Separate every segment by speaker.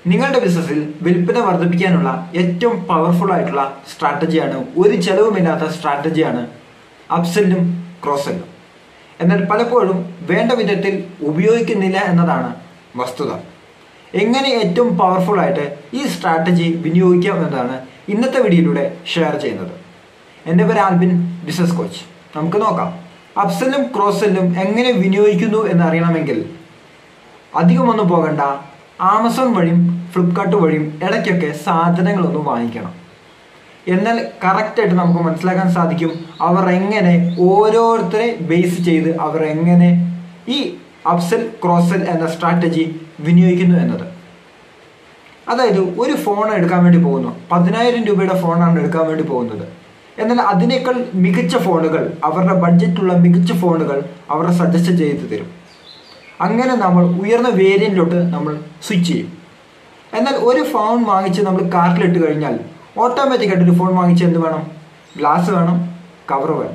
Speaker 1: നിങ്ങളുടെ ബിസിനസ്സിൽ വിൽപ്പന വർദ്ധിപ്പിക്കാനുള്ള ഏറ്റവും പവർഫുൾ ആയിട്ടുള്ള സ്ട്രാറ്റജിയാണ് ഒരു ചെലവുമില്ലാത്ത സ്ട്രാറ്റജിയാണ് അപ്സെല്ലും ക്രോസെല്ലും എന്നാൽ പലപ്പോഴും വേണ്ട വിധത്തിൽ ഉപയോഗിക്കുന്നില്ല എന്നതാണ് വസ്തുത എങ്ങനെ ഏറ്റവും പവർഫുൾ ആയിട്ട് ഈ സ്ട്രാറ്റജി വിനിയോഗിക്കാം എന്നതാണ് ഇന്നത്തെ വീഡിയോയിലൂടെ ഷെയർ ചെയ്യുന്നത് എൻ്റെ പേര് ആൽബിൻ ബിസിനസ് കോച്ച് നമുക്ക് നോക്കാം അപ്സെല്ലും ക്രോസെല്ലും എങ്ങനെ വിനിയോഗിക്കുന്നു എന്നറിയണമെങ്കിൽ അധികമൊന്നും പോകണ്ട ആമസോൺ വഴിയും ഫ്ലിപ്കാർട്ട് വഴിയും ഇടയ്ക്കൊക്കെ സാധനങ്ങളൊന്നും വാങ്ങിക്കണം എന്നാൽ കറക്റ്റായിട്ട് നമുക്ക് മനസ്സിലാക്കാൻ സാധിക്കും അവർ എങ്ങനെ ഓരോരുത്തരെ ബേസ് ചെയ്ത് അവർ എങ്ങനെ ഈ അപ്സെൽ ക്രോസെൽ എന്ന സ്ട്രാറ്റജി വിനിയോഗിക്കുന്നു എന്നത് അതായത് ഒരു ഫോൺ എടുക്കാൻ വേണ്ടി പോകുന്നു പതിനായിരം രൂപയുടെ ഫോണാണ് എടുക്കാൻ വേണ്ടി പോകുന്നത് എന്നാൽ അതിനേക്കാൾ മികച്ച ഫോണുകൾ അവരുടെ ബഡ്ജറ്റുള്ള മികച്ച ഫോണുകൾ അവർ സജസ്റ്റ് ചെയ്ത് തരും അങ്ങനെ നമ്മൾ ഉയർന്ന വേരിയന്റിലോട്ട് നമ്മൾ സ്വിച്ച് ചെയ്യും എന്നാൽ ഒരു ഫോൺ വാങ്ങിച്ച് നമ്മൾ കാർട്ടിലിട്ട് കഴിഞ്ഞാൽ ഓട്ടോമാറ്റിക്കായിട്ട് ഒരു ഫോൺ വാങ്ങിച്ച് എന്ത് വേണം ഗ്ലാസ് വേണം കവർ വേണം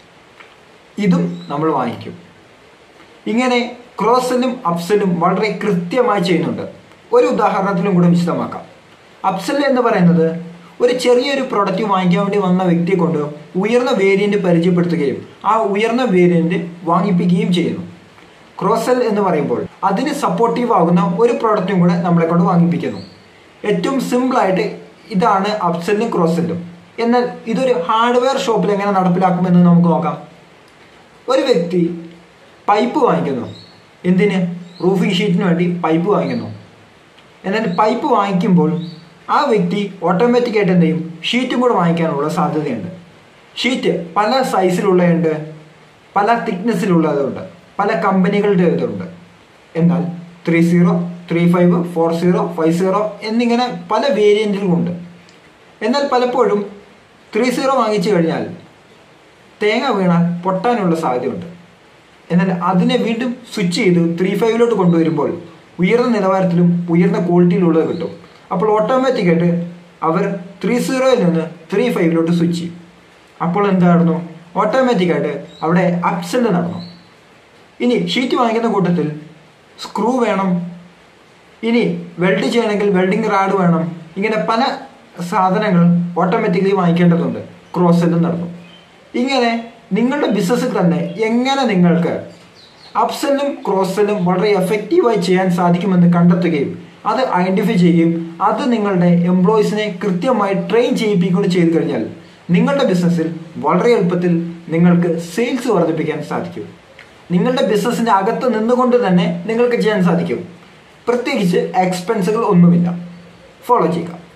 Speaker 1: ഇതും നമ്മൾ വാങ്ങിക്കും ഇങ്ങനെ ക്രോസലും അപ്സലും വളരെ കൃത്യമായി ചെയ്യുന്നുണ്ട് ഒരു ഉദാഹരണത്തിലും കൂടെ വിശദമാക്കാം അപ്സൽ എന്ന് പറയുന്നത് ഒരു ചെറിയൊരു പ്രൊഡക്റ്റ് വാങ്ങിക്കാൻ വേണ്ടി വന്ന വ്യക്തിയെ കൊണ്ട് ഉയർന്ന വേരിയന്റ് പരിചയപ്പെടുത്തുകയും ആ ഉയർന്ന വേരിയന്റ് വാങ്ങിപ്പിക്കുകയും ചെയ്യുന്നു ക്രോസൽ എന്ന് പറയുമ്പോൾ അതിന് സപ്പോർട്ടീവ് ആകുന്ന ഒരു പ്രോഡക്റ്റും കൂടെ നമ്മളെ കൊണ്ട് വാങ്ങിപ്പിക്കുന്നു ഏറ്റവും സിമ്പിൾ ആയിട്ട് ഇതാണ് അപ്സെല്ലും ക്രോസെല്ലും എന്നാൽ ഇതൊരു ഹാർഡ്വെയർ ഷോപ്പിൽ എങ്ങനെ നടപ്പിലാക്കുമെന്ന് നമുക്ക് നോക്കാം ഒരു വ്യക്തി പൈപ്പ് വാങ്ങിക്കുന്നു എന്തിന് റൂഫിംഗ് ഷീറ്റിന് വേണ്ടി പൈപ്പ് വാങ്ങിക്കുന്നു എന്നാൽ പൈപ്പ് വാങ്ങിക്കുമ്പോൾ ആ വ്യക്തി ഓട്ടോമാറ്റിക്കായിട്ട് എന്ത് ചെയ്യും ഷീറ്റും കൂടെ വാങ്ങിക്കാനുള്ള സാധ്യതയുണ്ട് ഷീറ്റ് പല സൈസിലുള്ളതുണ്ട് പല തിക്നെസ്സിലുള്ളതുണ്ട് പല കമ്പനികളുടെ ഇതുണ്ട് എന്നാൽ three zero three five four zero five zero എന്നിങ്ങനെ പല വേരിയൻറ്റുകളുണ്ട് എന്നാൽ പലപ്പോഴും ത്രീ സീറോ വാങ്ങിച്ചു കഴിഞ്ഞാൽ തേങ്ങ വീണാൽ പൊട്ടാനുള്ള സാധ്യതയുണ്ട് എന്നാൽ അതിനെ വീണ്ടും സ്വിച്ച് ചെയ്ത് ത്രീ ഫൈവിലോട്ട് കൊണ്ടുവരുമ്പോൾ ഉയർന്ന നിലവാരത്തിലും ഉയർന്ന ക്വാളിറ്റിയിലുള്ളത് കിട്ടും അപ്പോൾ ഓട്ടോമാറ്റിക്കായിട്ട് അവർ ത്രീ സീറോയിൽ നിന്ന് ത്രീ ഫൈവിലോട്ട് സ്വിച്ച് ചെയ്യും അപ്പോൾ എന്തായിരുന്നു ഓട്ടോമാറ്റിക്കായിട്ട് അവിടെ അപ്സെൻ്റ് നടന്നു ഇനി ഷീറ്റ് വാങ്ങിക്കുന്ന കൂട്ടത്തിൽ സ്ക്രൂ വേണം ഇനി വെൽഡ് ചെയ്യണമെങ്കിൽ വെൽഡിംഗ് റാഡ് വേണം ഇങ്ങനെ പല സാധനങ്ങൾ ഓട്ടോമാറ്റിക്കലി വാങ്ങിക്കേണ്ടതുണ്ട് ക്രോസെല്ലും നടന്നു ഇങ്ങനെ നിങ്ങളുടെ ബിസിനസ്സിൽ തന്നെ എങ്ങനെ നിങ്ങൾക്ക് അപ്സെല്ലും ക്രോസെല്ലും വളരെ എഫക്റ്റീവായി ചെയ്യാൻ സാധിക്കുമെന്ന് കണ്ടെത്തുകയും അത് ഐഡന്റിഫൈ ചെയ്യുകയും അത് നിങ്ങളുടെ എംപ്ലോയീസിനെ കൃത്യമായി ട്രെയിൻ ചെയ്യിപ്പിക്കുകയും ചെയ്തു കഴിഞ്ഞാൽ നിങ്ങളുടെ ബിസിനസ്സിൽ വളരെ എളുപ്പത്തിൽ നിങ്ങൾക്ക് സെയിൽസ് വർദ്ധിപ്പിക്കാൻ സാധിക്കും നിങ്ങളുടെ ബിസിനസ്സിന്റെ അകത്ത് നിന്നുകൊണ്ട് തന്നെ നിങ്ങൾക്ക് ചെയ്യാൻ സാധിക്കും പ്രത്യേകിച്ച് എക്സ്പെൻസുകൾ ഒന്നുമില്ല ഫോളോ ചെയ്യുക